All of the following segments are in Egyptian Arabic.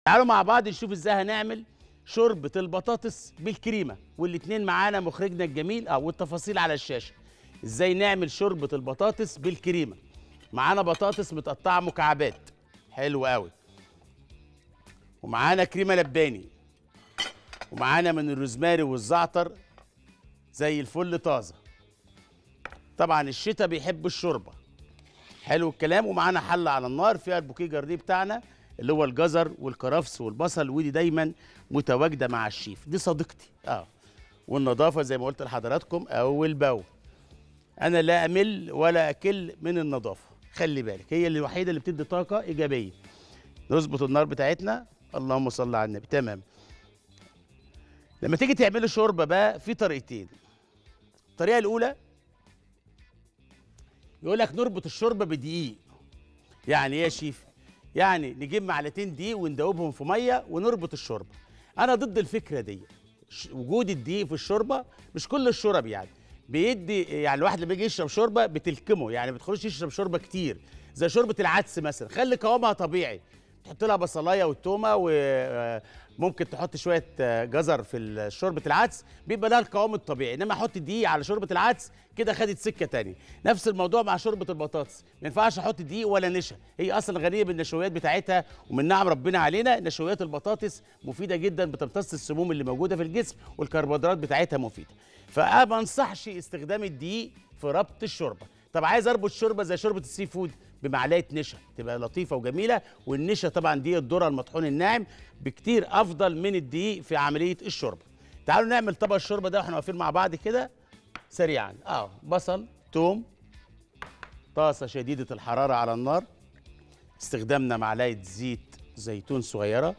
تعالوا مع بعض نشوف ازاي هنعمل شوربه البطاطس بالكريمه والاتنين معانا مخرجنا الجميل اه والتفاصيل على الشاشه ازاي نعمل شوربه البطاطس بالكريمه معانا بطاطس متقطعه مكعبات حلو قوي ومعانا كريمه لباني ومعانا من الروزماري والزعتر زي الفل طازه طبعا الشتاء بيحب الشوربه حلو الكلام ومعانا حله على النار فيها البوكيه جارديه بتاعنا اللي هو الجزر والكرفس والبصل ودي دايما متواجده مع الشيف دي صديقتي اه والنظافه زي ما قلت لحضراتكم اول باول انا لا امل ولا اكل من النظافه خلي بالك هي اللي الوحيده اللي بتدي طاقه ايجابيه نظبط النار بتاعتنا اللهم صل على النبي تمام لما تيجي تعملي شوربه بقى في طريقتين الطريقه الاولى يقول لك نربط الشوربه بدقيق يعني ايه يا شيف يعني نجيب معلقتين دقيق وندوبهم في ميه ونربط الشوربه انا ضد الفكره دي ش- وجود الدقيق في الشوربه مش كل الشرب يعني بيدي يعني الواحد لما يجي يشرب شوربه بتلكمه يعني ما بتخلوش يشرب شوربه كتير زي شوربه العدس مثلا خلي قوامها طبيعي تحط لها بصلايه والتومه وممكن تحط شويه آه، جزر في ال- شوربه العدس بيبقى لها القوام الطبيعي انما احط دقيق على شوربه العدس كده خدت سكه تانية نفس الموضوع مع شوربه البطاطس ما ينفعش احط دقيق ولا نشا هي اصلا غنيه بالنشويات بتاعتها ومن نعم ربنا علينا نشويات البطاطس مفيده جدا بتمتص السموم اللي موجوده في الجسم والكربوهيدرات بتاعتها مفيده فانا ما انصحش استخدام الدقيق في ربط الشوربه طب عايز اربط شوربه زي شوربه السي فود بمعلقه نشا تبقى لطيفه وجميله والنشا طبعا دي الذره المطحون الناعم بكتير افضل من الدقيق في عمليه الشوربه تعالوا نعمل طبق الشوربه ده واحنا واقفين مع بعض كده سريعا اه بصل توم طاسه شديده الحراره على النار استخدامنا معلقه زيت زيتون صغيره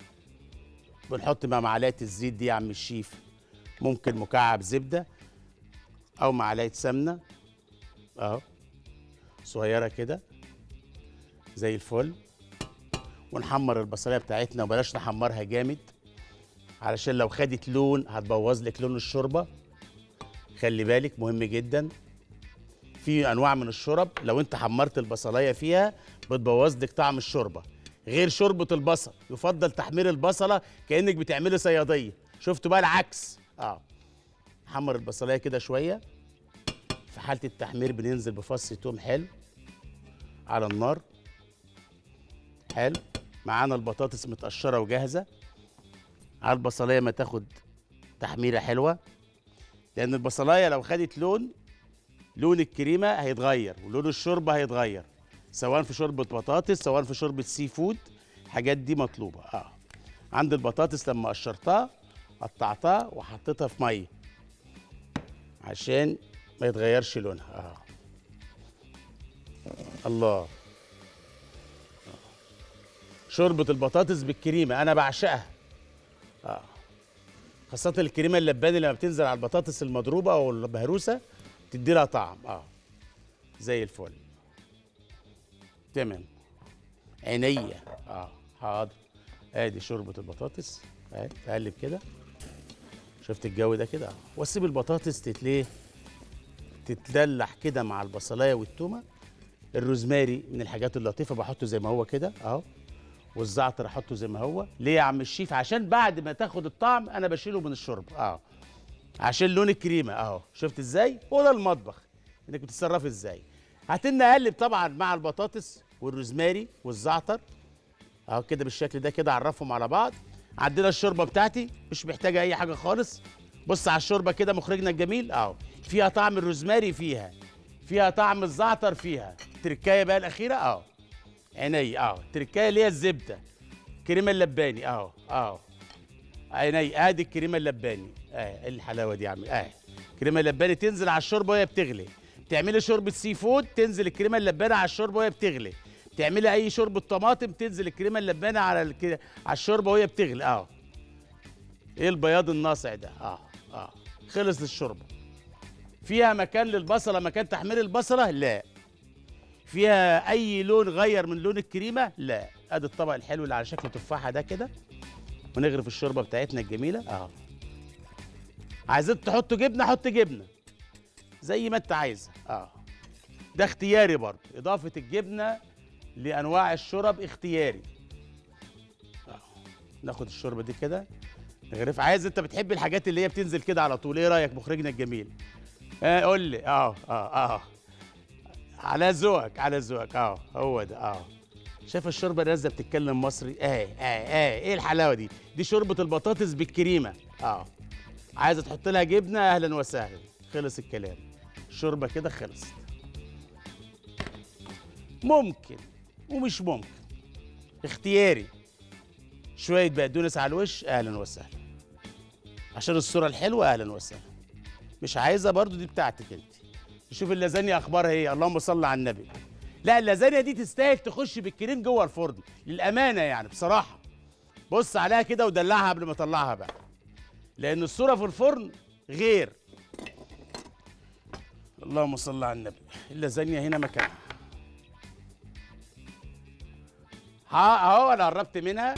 بنحط مع معلقه الزيت دي يا عم الشيف ممكن مكعب زبده او معلقه سمنه اهو صغيره كده زي الفل ونحمر البصلايه بتاعتنا وبلاش نحمرها جامد علشان لو خدت لون هتبوظ لك لون الشوربه خلي بالك مهم جدا في انواع من الشرب لو انت حمرت البصلايه فيها بتبوظ لك طعم الشوربه غير شوربه البصل يفضل تحمير البصله كانك بتعملي صياديه شفتوا بقى العكس اه حمر البصلايه كده شويه في حاله التحمير بننزل بفص توم حلو على النار حلو معانا البطاطس متقشره وجاهزه على البصلايه ما تاخد تحميره حلوه لان البصلايه لو خدت لون لون الكريمه هيتغير ولون الشوربه هيتغير سواء في شوربه بطاطس سواء في شوربه سي فود الحاجات دي مطلوبه اه عند البطاطس لما قشرتها قطعتها وحطيتها في ميه عشان ما يتغيرش لونها اه الله شوربه البطاطس بالكريمه انا بعشقها اه خاصه الكريمه اللباني لما بتنزل على البطاطس المضروبه او المهروسه تدي لها طعم اه زي الفل تمام عينيا اه حاضر ادي شوربه البطاطس اهي تقلب كده شفت الجو ده كده اه واسيب البطاطس تتليه تتدلح كده مع البصلايه والتومه الروزماري من الحاجات اللطيفه بحطه زي ما هو كده اهو والزعتر احطه زي ما هو ليه يا عم الشيف عشان بعد ما تاخد الطعم انا بشيله من الشوربه اه عشان لون الكريمه اهو شفت ازاي هو ده المطبخ انك بتتصرف ازاي هتنا اقلب طبعا مع البطاطس والروزماري والزعتر اهو كده بالشكل ده كده اعرفهم على بعض عندنا الشوربه بتاعتي مش محتاجه اي حاجه خالص بص على الشوربه كده مخرجنا الجميل اهو فيها طعم الروزماري فيها فيها طعم الزعتر فيها التركايه بقى الاخيره اهو عيني اهو التركايه اللي هي الزبده كريمه اللباني اهو اهو عيني ادي الكريمه اللباني اه إيه الحلاوه دي يا عم اه كريمه اللباني تنزل على الشوربه وهي بتغلي تعملي شوربه سي فود تنزل الكريمه اللبانه على الشوربه وهي بتغلي تعملي اي شوربه طماطم تنزل الكريمه اللبانه على الك... على الشوربه وهي بتغلي اه ايه البياض الناصع ده اه اه خلص الشوربه فيها مكان للبصله مكان تحمير البصله لا فيها اي لون غير من لون الكريمه لا ادي الطبق الحلو اللي على شكل تفاحه ده كده ونغرف الشوربه بتاعتنا الجميله اه عايزين تحطوا جبنه حط جبنه زي ما انت عايز اه ده اختياري برضه اضافه الجبنه لانواع الشرب اختياري آه. ناخد الشوربه دي كده نغرف عايز انت بتحب الحاجات اللي هي بتنزل كده على طول ايه رايك مخرجنا الجميل اه قول لي اه اه اه على ذوقك على ذوقك اه هو ده اه شايف الشوربه الرزه بتتكلم مصري اه اه اه ايه الحلاوه دي دي شوربه البطاطس بالكريمه اه عايزه تحط لها جبنه اهلا وسهلا خلص الكلام الشوربه كده خلصت ممكن ومش ممكن اختياري شويه بقدونس على الوش اهلا وسهلا عشان الصوره الحلوه اهلا وسهلا مش عايزه برضو دي بتاعتك انت نشوف اللازانيا اخبارها ايه اللهم صل على النبي لا اللازانيا دي تستاهل تخش بالكريم جوه الفرن للامانه يعني بصراحه بص عليها كده ودلعها قبل ما اطلعها بقى لان الصوره في الفرن غير اللهم صل على النبي اللازانيا هنا مكانها ها اهو انا قربت منها